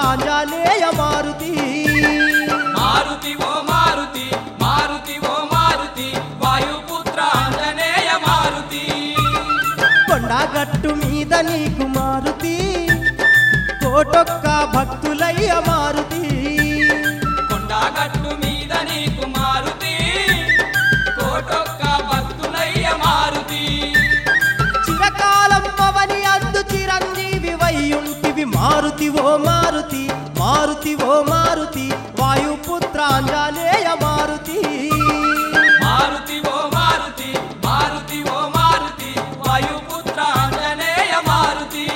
ఆంజనేయ మారుతి మారుతి ఓ మారుతి మారుతి ఓ మారుతి వాయుపుత్ర ఆంజనేయ మారుతి కొండగట్టు మీద నీకు మారుతి కోటొక్క భక్తులయ్య మారుతి కొండగట్టు మీద నీకు మారుతి కోటొక్క భక్తులయ్య మారుతి చిరకాలం పవని అందు చిరంజీవి వయ్యుంటివి మారుతి ఓ మారుతి మారుతి ఓ మారుతి వాయుపుత్రాంజనేయ మారుతి మారుతి ఓ మారుతి మారుతి ఓ మారుతి వాయుపుత్ర ఆంజనేయ మారుతి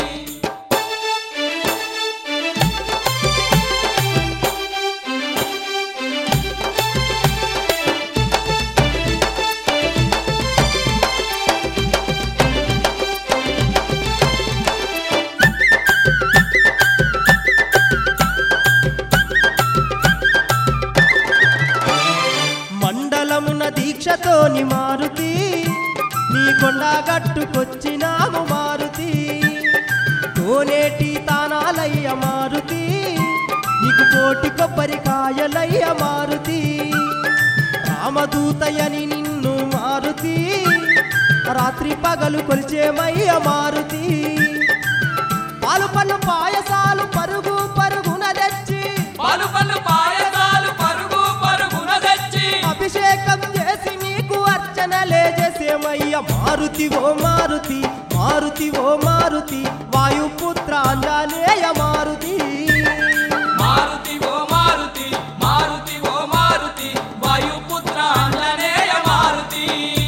మండలమున దీక్షతోని మారుతి నీ కొండగట్టుకొచ్చినాము మారుతి కోనేటి తానాలయ్య మారుతి నీకు కోటి కొబ్బరికాయలయ్య మారుతి రామదూతయని నిన్ను మారుతి రాత్రి పగలు కొలిచేమయ్య మారుతి పాలు పళ్ళు పాయసాలు పరుగు పరుగున తెచ్చి పలు పలు పాయసాలు పరుగు పరుగున తెచ్చి అభిషేకం చేసి నీకు అర్చనలే చేసేమయ్య మారుతి ఓ మారుతి మారుతి ఓ మారుతి వాయుపుత్ర ఆంజనేయ మారుతి మారుతి ఓ మారుతి మారుతి ఓ మారుతి వాయుపుత్ర ఆంజనేయ మారుతి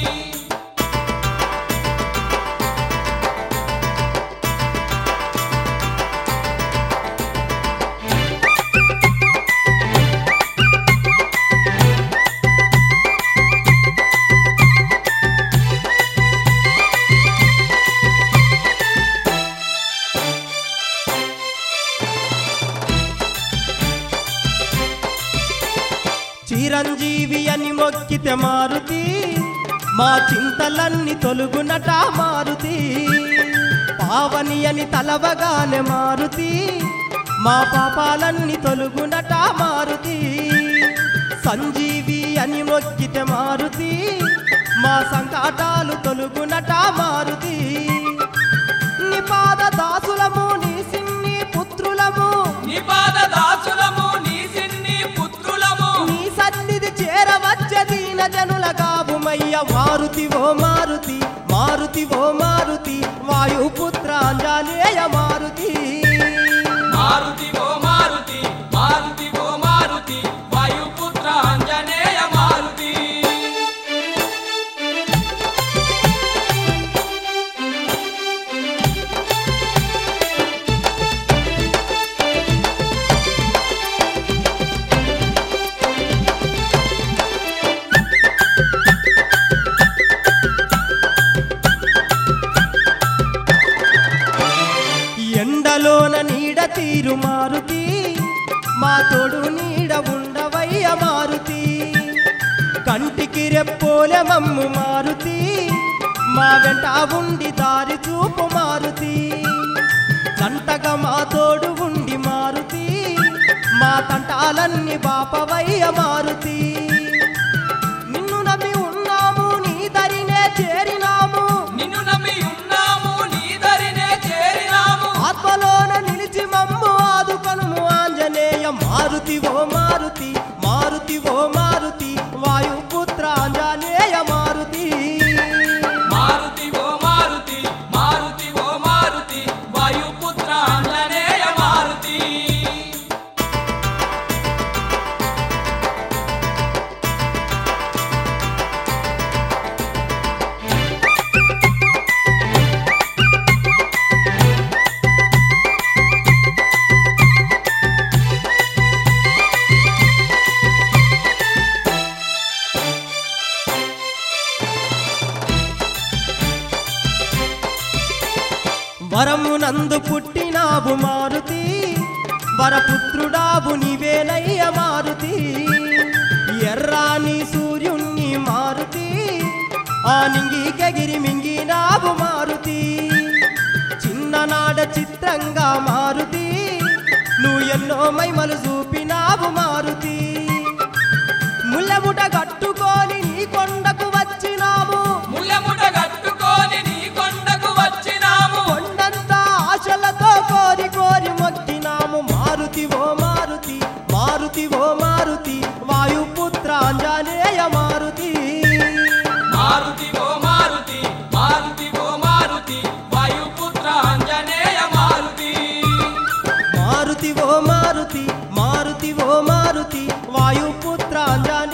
చిరంజీవి అని మొక్కితే మారుతి మా చింతలన్నీ తొలుగునట మారుతి పావని అని తలవగానే మారుతి మా పాపాలన్నీ తొలుగునట మారుతి సంజీవి అని మొక్కితే మారుతి మా సంకటాలు తొలుగునట మారుతి నీ పాద దాసులము నీ సిన్ని పుత్రులము నిపాద దాసులము నీ సిన్ని పుత్రులము నీ సన్నిధి చేరవచ్చ దీన జనుల గాబుమయ్య మారుతి ఓ మారుతి మారుతి ఓ మారుతి వాయుపుత్ర ఆంజనేయ మారుతి మారుతి ఓ మారుతి మారుతి ఓ మారుతి వాయుపుత్ర ఆంజనేయ మారుతి ఎండలోన నీడ తీరు మారుతి మా తోడు నీడ ఉండవయ్య మారుతి కంటికి రెప్పోలె మమ్ము మారుతి మా వెంట ఉండి దారి చూపు మారుతి జంటగా మా తోడు ఉండి మారుతి మా తంటాలన్నీ బాపవయ్య మారుతి నిన్ను నమ్మి ఉన్నాము నీ దరినే చేరినాము నిన్ను నమ్మి ఉన్నాము నీ దరినే చేరినాము ఆత్మలోన నిలిచి మమ్ము ఆదుకొనుము ఆంజనేయ మారుతి ఓ మారుతి మారుతి ఓ మారుతి వాయుపుత్ర ఆంజనేయ మారుతి మారుతి ఓ మారుతి మారుతి ఓ మారుతి వాయుపుత్ర ఆంజనేయ మారుతి వరమునందు పుట్టినావు మారుతి వరపుత్రుడావు నీవేనయ్య మారుతి ఎర్రాని సూర్యుణ్ణి మారుతి ఆ నింగికెగిరి మింగినావు మారుతి చిన్ననాడ చిత్రంగా మారుతి నువ్వు ఎన్నో మైమలు చూపినావు మారుతి ముల్లముట కట్టుకొని నీ కొండకు వచ్చినావు ముల్లముట కట్టుకొని నీ కొండకు వచ్చినాము కొండంతా ఆశలతో కోరి కోరి మొక్కినాము మారుతి ఓ మారుతి మారుతి ఓ మారుతి వాయుపుత్ర అంజనేయ మారుతి మారుతి ఓ మారుతి మారుతి ఓ మారుతి వాయుపుత్ర అంజనేయ మారుతి మారుతి ఓ మారుతి మారుతి ఓ మారుతి వాయుపుత్ర అంజనేయ